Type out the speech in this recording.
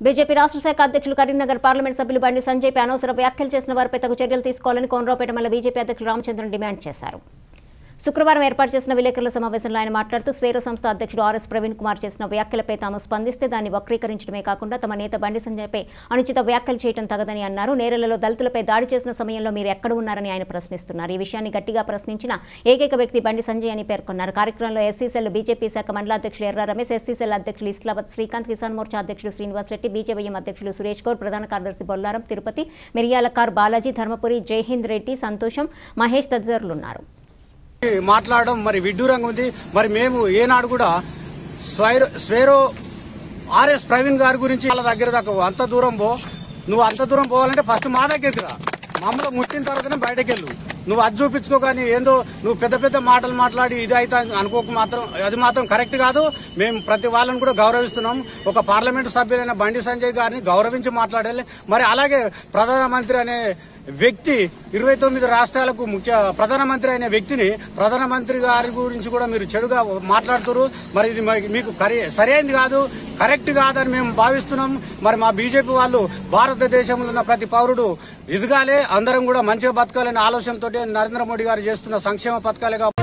BJP రాష్ట్ర శాఖ అధ్యక్షులు కరీంనగర్ పార్లమెంట్ సభ్యులు బండి సంజయ్ పై అనవసర వ్యాఖ్యలు చేసిన వారిపై తగు చర్యలు తీసుకోవాలని కోనరావుపేట మల్ల బీజేపీ అధ్యక్షులు రామచంద్రన్ డిమాండ్ చేశారు శుక్రవారం ఏర్పాటు చేసిన విలేకరుల సమావేశంలో ఆయన మాట్లాడుతూ స్వేరో సంస్థ అధ్యక్షుడు ఆర్ఎస్ ప్రవీణ్ కుమార్ చేసిన వ్యాఖ్యలపై తాము స్పందిస్తే దాన్ని వక్రీకరించడమే కాకుండా తమ నేత బండి సంజయ్పై అనుచిత వ్యాఖ్యలు చేయడం తగదని అన్నారు నేరలలో దళితులపై దాడి చేసిన సమయంలో మీరు ఎక్కడ ఉన్నారని ఆయన ప్రశ్నిస్తున్నారు ఈ విషయాన్ని గట్టిగా ప్రశ్నించిన ఏకైక వ్యక్తి బండి సంజయ్ అని పేర్కొన్నారు కార్యక్రమంలో ఎస్సీ సెల్ బీజేపీ శాఖ మండలాధ్యక్షులు ఎర్ర రమేష్ ఎస్సీ సెల్ అధ్యక్షులు ఇస్లావత్ శ్రీకాంత్ కిసాన్ మోర్చా అధ్యక్షులు శ్రీనివాస్ రెడ్డి బీజేవైఎం అధ్యక్షులు సురేష్ గౌడ్ ప్రధాన కార్యదర్శి బొల్లారం తిరుపతి మిరియాల కార్ బాలాజీ ధర్మపురి జైహింద్ రెడ్డి సంతోషం మహేష్ తదితరులున్నారు మాట్లాడడం మరి విడ్డూరంగా ఉంది మరి మేము ఏనాడు కూడా స్వైరో స్వేరో ఆర్ఎస్ ప్రవీణ్ గారి గురించి వాళ్ళ దగ్గర దాకా అంత దూరం పో నువ్వు అంత దూరం పోవాలంటే ఫస్ట్ మా దగ్గరికి రా మమ్మల్ని ముట్టిన తర్వాతనే బయటకు వెళ్ళు నువ్వు అది చూపించుకో కానీ ఏందో నువ్వు పెద్ద పెద్ద మాటలు మాట్లాడి ఇది అయితే అనుకోక మాత్రం అది మాత్రం కరెక్ట్ కాదు మేము ప్రతి వాళ్ళని కూడా గౌరవిస్తున్నాం ఒక పార్లమెంటు సభ్యులైన బండి సంజయ్ గారిని గౌరవించి మాట్లాడాలి మరి అలాగే ప్రధానమంత్రి అనే వ్యక్తి ఇరవై తొమ్మిది రాష్ట్రాలకు ముఖ్య ప్రధానమంత్రి అనే వ్యక్తిని ప్రధానమంత్రి గారి గురించి కూడా మీరు చెడుగా మాట్లాడుతున్నారు మరి ఇది మరి మీకు కరి- సరైనది కాదు కరెక్ట్ కాదని మేము భావిస్తున్నాం మరి మా బీజేపీ వాళ్ళు భారతదేశంలో ఉన్న ప్రతి పౌరుడు ఎదగాలి అందరం కూడా మంచిగా బతకాలనే ఆలోచనతోటి నరేంద్ర మోడీ గారు చేస్తున్న సంక్షేమ పథకాలే కాబట్టి